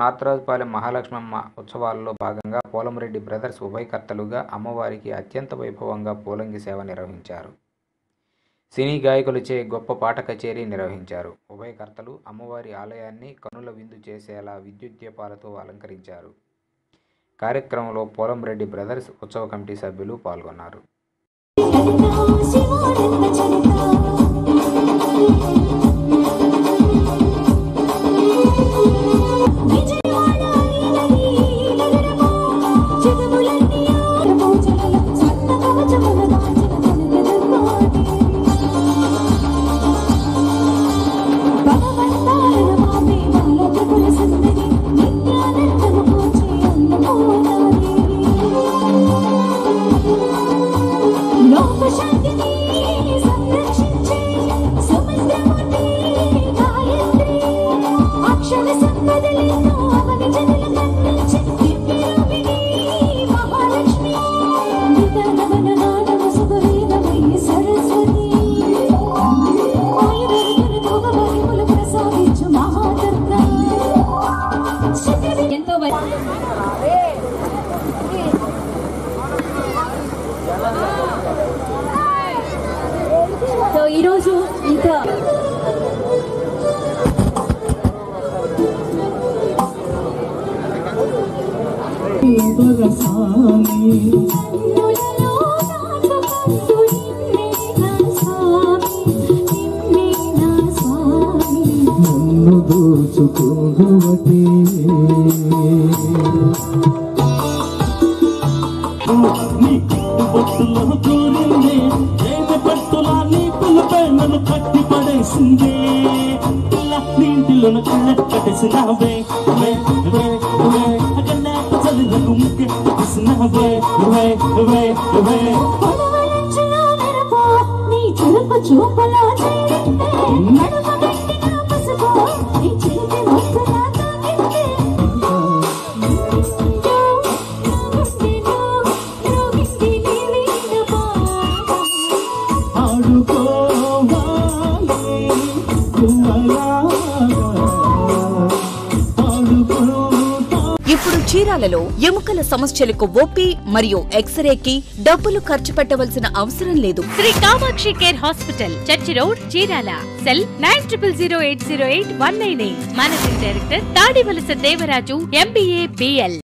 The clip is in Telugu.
నార్తరాజుపాలెం మహాలక్ష్మమ్మ ఉత్సవాలలో భాగంగా పోలంరెడ్డి బ్రదర్స్ ఉభయకర్తలుగా అమ్మవారికి అత్యంత వైభవంగా పూలంగి సేవ నిర్వహించారు సినీ గాయకులచే గొప్ప పాట కచేరీ నిర్వహించారు ఉభయకర్తలు అమ్మవారి ఆలయాన్ని కనుల విందు చేసేలా విద్యుత్ దీపాలతో అలంకరించారు కార్యక్రమంలో పోలంరెడ్డి బ్రదర్స్ ఉత్సవ కమిటీ సభ్యులు పాల్గొన్నారు లోకశాంతిని సంరక్షించే సముద్రముని గాయత్రి అక్షర సంపదలను అవని జనుల కన్నించే దివ్యరూపిణి మహాలక్ష్మి నిదానవన నాదము సుగవేదమయ్య సరస్వతి ఆయుధములు భోగభాగ్యములు ప్రసాదించు మహాదత్త ఎంతో సో ఈరోజు ఇంకా నన్ను దోచుకోవటే నీ బొట్టులో కూరిందే ఏద పట్టులా నీ పిల్లపై నన్ను కట్టి పడేసిందే ఇలా నీ ఇంటిలోన కళ్ళ కట్టేసినావే వే వే వే అకన్నాక చల్లినకు ముక్కె పెట్టేసినావే వే వే వే చూపలా నడమ గట్టిన పసుపు నీ చేతి మొక్కలా తాకిందే ఆడుకోవాలి కుమ్మలాగా ఆడుకుంటా ఇప్పుడు చీరాలలో ఎముకల సమస్యలకు ఓపీ మరియు ఎక్స్రేకి డబ్బులు ఖర్చు పెట్టవలసిన అవసరం లేదు Sri Kamakshi care hospital church road Chirala cell nine triple zero eight zero eight one nine eight managing director Tadivalasa Devaraju MBA BL